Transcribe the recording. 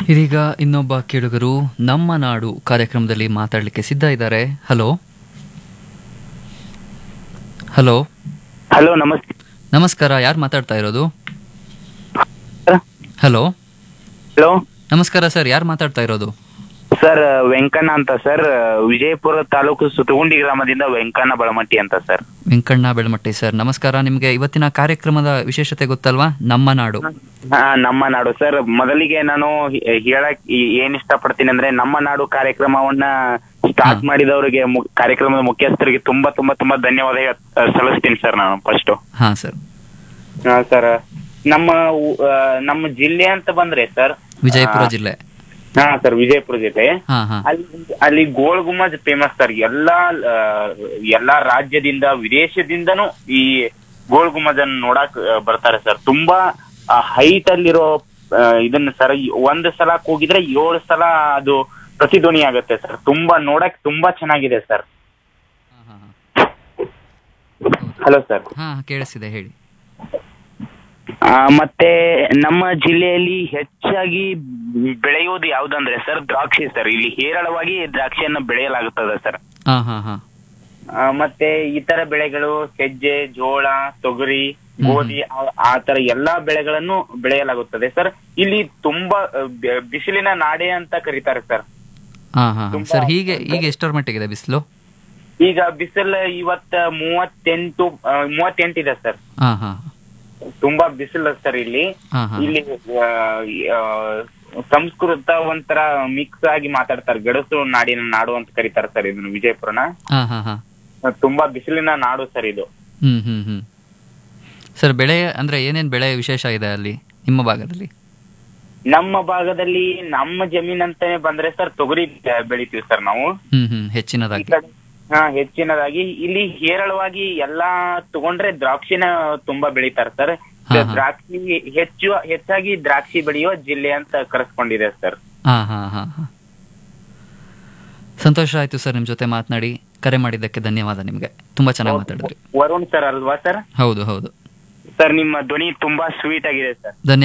ಇದೀಗ ಇನ್ನೊಬ್ಬ ಕೇಳುಗರು ನಮ್ಮ ನಾಡು ಕಾರ್ಯಕ್ರಮದಲ್ಲಿ ಮಾತಾಡಲಿಕ್ಕೆ ಸಿದ್ಧ ಇದ್ದಾರೆ ಹಲೋ ಹಲೋ ಹಲೋ ನಮಸ್ತೆ ನಮಸ್ಕಾರ ಯಾರು ಮಾತಾಡ್ತಾ ಇರೋದು ಹಲೋ ಹಲೋ ನಮಸ್ಕಾರ ಸರ್ ಯಾರು ಮಾತಾಡ್ತಾ ಇರೋದು ಸರ್ ವೆಂಕಣ್ಣ ಅಂತ ಸರ್ ವಿಜಯಪುರ ತಾಲೂಕು ಸುತಗುಂಡಿ ಗ್ರಾಮದಿಂದ ವೆಂಕಣ್ಣ ಬಳಮಟ್ಟಿ ಅಂತ ಸರ್ ವೆಂಕಣ್ಣ ಬೆಳಮಟ್ಟಿ ಸರ್ ನಮಸ್ಕಾರ ನಿಮಗೆ ಇವತ್ತಿನ ಕಾರ್ಯಕ್ರಮದ ವಿಶೇಷತೆ ಗೊತ್ತಲ್ವಾ ನಮ್ಮ ನಾಡು ಹಾ ನಮ್ಮ ನಾಡು ಸರ್ ಮೊದಲಿಗೆ ನಾನು ಹೇ- ಹೇಳಕ್ ಈ- ಏನ್ ಇಷ್ಟಪಡ್ತೀನಿ ಅಂದ್ರೆ ನಮ್ಮ ನಾಡು ಕಾರ್ಯಕ್ರಮವನ್ನ ಸ್ಟಾರ್ಟ್ ಹಾ. ಮಾಡಿದವರಿಗೆ ಮು- ಕಾರ್ಯಕ್ರಮದ ಮುಖ್ಯಸ್ಥರಿಗೆ ತುಂಬಾ ತುಂಬಾ ತುಂಬಾ ಧನ್ಯವಾದ ಹೇಳ್- ಆ, ಸಲ್ಲಿಸ್ತೀನಿ ಸರ್ ನಾನು ಫಸ್ಟ್ ಹಾ ಸರ್ ಸರ್ ನಮ್ಮ ಊ- ಆ, ನಮ್ಮ ಜಿಲ್ಲೆ ಅಂತ ಬಂದ್ರೆ ಸರ್ ವಿಜಯಪುರ ಆ, ಜಿಲ್ಲೆ ಹಾ ಸರ್ ವಿಜಯಪುರ ಜಿಲ್ಲೆ ಹಾ ಹಾ ಅಲ್ಲಿ ಅಲ್ಲಿ ಗೋಲ್ ಗುಮ್ಮಜ್ ಫೇಮಸ್ ಸರ್ ಎಲ್ಲಾ ಆ, ಎಲ್ಲಾ ರಾಜ್ಯದಿಂದ ವಿದೇಶದಿಂದನೂ ಈ ಗೋಲ್ ಗುಮ್ಮಜ್ ಅನ್ನು ನೋಡಕ್ ಆ, ಬರ್ತಾರೆ ಸರ್ ತುಂಬಾ ಹೈಟ್ ಅಲ್ಲಿರೋ ಆ, ಇದನ್ನ ಸರ್ ಒಂದ್ ಸಲ ಹೋಗಿದ್ರೆ ಏಳು ಸಲ ಅದು ಪ್ರತಿಧ್ವನಿ ಆಗುತ್ತೆ ಸರ್ ತುಂಬಾ ನೋಡಕ್ ತುಂಬಾ ಚೆನ್ನಾಗಿದೆ ಸರ್ ಹಾ, ಹಾ, ಹಲೋ ಸರ್ ಹಾ ಹಾ ಕೇಳಿಸಿದೆ ಹೇಳಿ ಆ, ಮತ್ತೆ ನಮ್ಮ ಜಿಲ್ಲೆಯಲ್ಲಿ ಹೆಚ್ಚಾಗಿ ಬೆಳೆಯುವುದು ಯಾವ್ದಂದ್ರೆ ಸರ್ ದ್ರಾಕ್ಷಿ ಸರ್ ಇಲ್ಲಿ ಹೇರಳವಾಗಿ ದ್ರಾಕ್ಷಿಯನ್ನ ಬೆಳೆಯಲಾಗುತ್ತದೆ ಸರ್ ಹಾ ಹಾ ಹಾ ಆ, ಮತ್ತೆ ಇತರ ಬೆಳೆಗಳು ಸಜ್ಜೆ ಜೋಳ ತೊಗರಿ ಗೋಧಿ ಆ- ಆ ತರ ಎಲ್ಲಾ ಬೆಳೆಗಳನ್ನು ಬೆಳೆಯಲಾಗುತ್ತದೆ ಸರ್ ಇಲ್ಲಿ ತುಂಬಾ ಆ, ಬೆ- ಬಿಸಿಲಿನ ನಾಡೆ ಅಂತ ಕರೀತಾರೆ ಸರ್ ಹಾ ಹಾ ತುಂಬಾ- ಸರ್ ಹೀಗೆ ಈಗ ಎಷ್ಟರ ಮಟ್ಟಿಗಿದೆ ಬಿಸಿಲು ಈಗ ಬಿಸಿಲು ಇವತ್ತ ಮೂವತ್ತೆಂಟು ಆ, ಮೂವತ್ತೆಂಟಿದೆ ಸರ್ ಹಾ ಹಾ ತುಂಬಾ ಬಿಸಿಲು ಸರ್ ಇಲ್ಲಿ ಹಾ ಹಾ ಇಲ್ಲಿ ಆ, ಆ, ಸಂಸ್ಕೃತ ಒಂಥರ ಮಿಕ್ಸ್ ಆಗಿ ಮಾತಾಡ್ತಾರೆ ಗಡಸು ನಾಡಿನ ನಾಡು ಅಂತ ಕರೀತಾರೆ ಸರ್ ಇದನ್ನ ವಿಜಯಪುರನ ಹಾ ಹಾ ಹಾ ತುಂಬಾ ಬಿಸಿಲಿನ ನಾಡು ಸರ್ ಇದು ಹ್ಮ್ ಹ್ಮ್ ಹ್ಮ್ ಸರ್ ಬೆಳೆ ಅಂದ್ರೆ ಏನೇನ್ ಬೆಳೆ ವಿಶೇಷ ಇದೆ ಅಲ್ಲಿ ನಿಮ್ಮ ಭಾಗದಲ್ಲಿ ನಮ್ಮ ಭಾಗದಲ್ಲಿ ನಮ್ಮ ಜಮೀನ್ ಅಂತಾನೆ ಬಂದ್ರೆ ಸರ್ ತೊಗರಿ ಬೆ- ಬೆಳಿತೀವಿ ಸರ್ ನಾವು ಹ್ಮ್ ಹ್ಮ್ ಈ ಹೆಚ್ಚಿನದಾಗಿ ಕಡೆ ಹಾ ಹೆಚ್ಚಿನದಾಗಿ ಇಲ್ಲಿ ಹೇರಳವಾಗಿ ಎಲ್ಲಾ ತಗೊಂಡ್ರೆ ದ್ರಾಕ್ಷಿನ ತುಂಬಾ ಬೆಳಿತಾರೆ ಸರ್ ಹಾ, ಹಾ. ದ್ರಾಕ್ಷಿ ಹೆಚ್ಚು ಹೆಚ್ಚಾಗಿ ದ್ರಾಕ್ಷಿ ಬೆಳೆಯುವ ಜಿಲ್ಲೆ ಅಂತ ಕರೆಸ್ಕೊಂಡಿದೆ ಸರ್ ಹಾ ಹಾ ಹಾ ಹಾ ಸಂತೋಷ ಆಯ್ತು ಸರ್ ನಿಮ್ ಜೊತೆ ಮಾತನಾಡಿ ಕರೆ ಮಾಡಿದ್ದಕ್ಕೆ ಧನ್ಯವಾದ ನಿಮ್ಗೆ ತುಂಬಾ ಚೆನ್ನಾಗಿ ಮಾತಾಡಿದ್ರಿ ವರುಣ್ ಸರ್ ಅಲ್ವಾ ಸರ್ ಹೌದು ಹೌದು ಸರ್ ನಿಮ್ಮ ಧ್ವನಿ ತುಂಬಾ ಸ್ವೀಟ್ ಆಗಿದೆ ಸರ್ ಧನ್ಯ